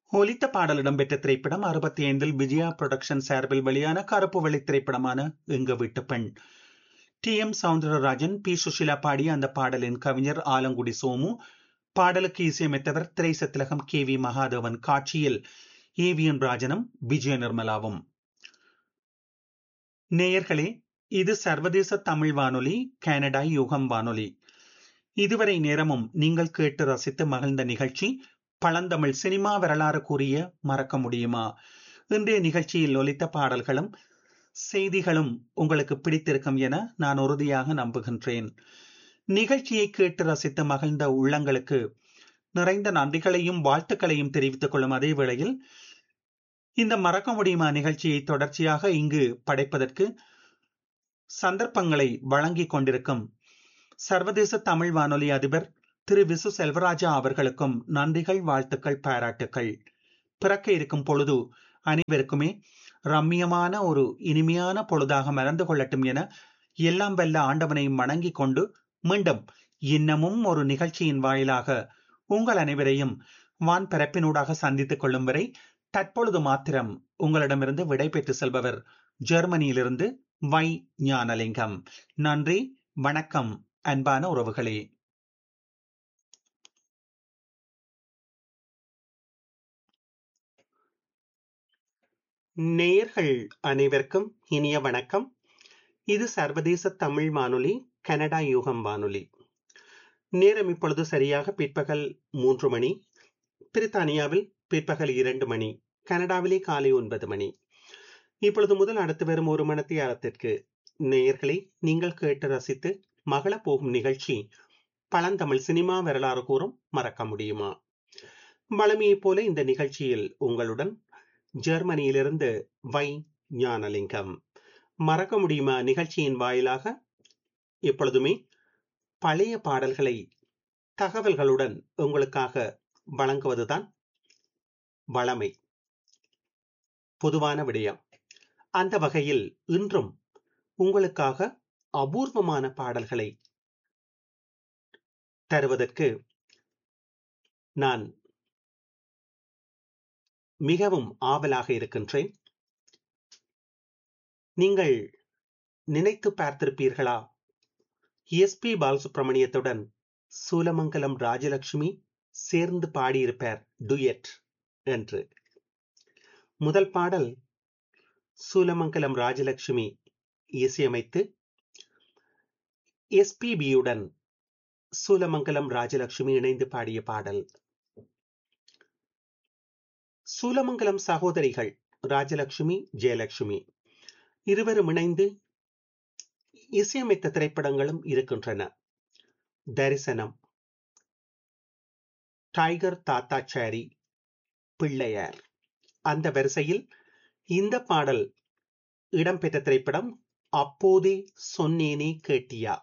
ஒலித்த பாடல் இடம்பெற்ற திரைப்படம் அறுபத்தி ஐந்தில் விஜயா புரொடக்ஷன் சார்பில் வெளியான கருப்பு வெள்ளை திரைப்படமான Enga Veettu Penn T M Soundararajan P Susheela பாடிய அந்த பாடலின் கவிஞர் ஆலங்குடி சோமு பாடலுக்கு இசையமைத்தவர் திரைசத்திலகம் கே வி மகாதேவன் காட்சியில் ஏவிஎன் ராஜனும் விஜய நிர்மலாவும் நேயர்களே இது சர்வதேச தமிழ் வானொலி கனடா யுகம் வானொலி இதுவரை நேரமும் நீங்கள் கேட்டு ரசித்து மகிழ்ந்த நிகழ்ச்சி பழந்தமிழ் சினிமா வரலாறு கூறிய மறக்க முடியுமா இன்றைய நிகழ்ச்சியில் ஒலித்த பாடல்களும் செய்திகளும் உங்களுக்கு பிடித்திருக்கும் என நான் உறுதியாக நம்புகின்றேன் நிகழ்ச்சியை கேட்டு ரசித்து மகிழ்ந்த உள்ளங்களுக்கு நிறைந்த நன்றிகளையும் வாழ்த்துக்களையும் தெரிவித்துக் கொள்ளும் அதே வேளையில் இந்த மறக்க முடியுமா நிகழ்ச்சியை தொடர்ச்சியாக இங்கு படைப்பதற்கு சந்தர்ப்பங்களை வழங்கிக் கொண்டிருக்கும் சர்வதேச தமிழ் வானொலி அதிபர் திரு விசு செல்வராஜா அவர்களுக்கும் நன்றிகள் வாழ்த்துக்கள் பாராட்டுக்கள் பிறக்க இருக்கும் பொழுது அனைவருக்குமே ரம்மியமான ஒரு இனிமையான பொழுதாக மறந்து கொள்ளட்டும் என எல்லாம் வல்ல ஆண்டவனை வணங்கிக் கொண்டு மீண்டும் இன்னமும் ஒரு நிகழ்ச்சியின் வாயிலாக உங்கள் அனைவரையும் வான் பரப்பினூடாக சந்தித்துக் கொள்ளும் வரை தற்பொழுது மாத்திரம் உங்களிடமிருந்து விடை பெற்று செல்பவர் ஜெர்மனியிலிருந்து வை ஞானலிங்கம் நன்றி வணக்கம் அன்பான உறவுகளே நேயர்கள் அனைவருக்கும் இனிய வணக்கம் இது சர்வதேச தமிழ் வானொலி கனடா யூகம் வானொலி நேரம் இப்பொழுது சரியாக பிற்பகல் மூன்று மணி பிரித்தானியாவில் பிற்பகல் இரண்டு மணி கனடாவிலே காலை ஒன்பது மணி இப்பொழுது முதல் அடுத்து வரும் ஒரு மணத்தியாரத்திற்கு நேயர்களை நீங்கள் கேட்டு ரசித்து மகள போகும் நிகழ்ச்சி பழந்தமிழ் சினிமா வரலாறு கூறும் மறக்க முடியுமா வளமையைப் போல இந்த நிகழ்ச்சியில் உங்களுடன் ஜெர்மனியிலிருந்து வை ஞானலிங்கம் மறக்க முடியுமா நிகழ்ச்சியின் வாயிலாக எப்பொழுதுமே பழைய பாடல்களை தகவல்களுடன் உங்களுக்காக வழங்குவதுதான் வளமை பொதுவான விடயம் அந்த வகையில் இன்றும் உங்களுக்காக அபூர்வமான பாடல்களை தருவதற்கு நான் மிகவும் ஆவலாக இருக்கின்றேன் நீங்கள் நினைத்து பார்த்திருப்பீர்களா எஸ் பி பாலசுப்ரமணியத்துடன் சூலமங்கலம் ராஜலட்சுமி சேர்ந்து பாடியிருப்பார் டுயட் என்று முதல் பாடல் சூலமங்கலம் ராஜலட்சுமி இசையமைத்து எஸ்பிபியுடன் சூலமங்கலம் ராஜலட்சுமி இணைந்து பாடிய பாடல் சூலமங்கலம் சகோதரிகள் ராஜலட்சுமி ஜெயலட்சுமி இருவரும் இணைந்து இசையமைத்த திரைப்படங்களும் இருக்கின்றன தரிசனம் டைகர் தாத்தாச்சாரி பிள்ளையார் அந்த வரிசையில் இந்த பாடல் இடம்பெற்ற திரைப்படம் அப்போதே சொன்னேனே கேட்டியா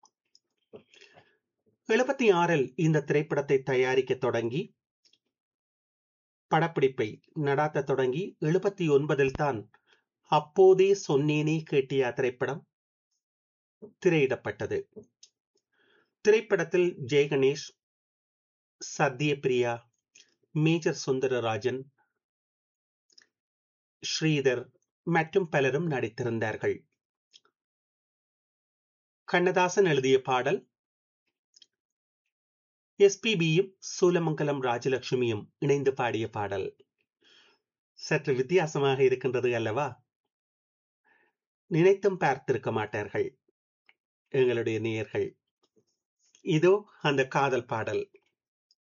எழுபத்தி ஆறில் இந்த திரைப்படத்தை தயாரிக்க தொடங்கி படப்பிடிப்பை நடாத்த தொடங்கி எழுபத்தி ஒன்பதில் தான் அப்போதே சொன்னேனே கேட்டியா திரைப்படம் திரையிடப்பட்டது திரைப்படத்தில் ஜெயகணேஷ் சத்யபிரியா மேஜர் சுந்தரராஜன் ஸ்ரீதர் மற்றும் பலரும் நடித்திருந்தார்கள் கண்ணதாசன் எழுதிய பாடல் எஸ்பிபியும் சூலமங்கலம் ராஜலட்சுமியும் இணைந்து பாடிய பாடல் சற்று வித்தியாசமாக இருக்கின்றது அல்லவா நினைத்தும் பார்த்திருக்க மாட்டார்கள் எங்களுடைய நேயர்கள் இதோ அந்த காதல் பாடல்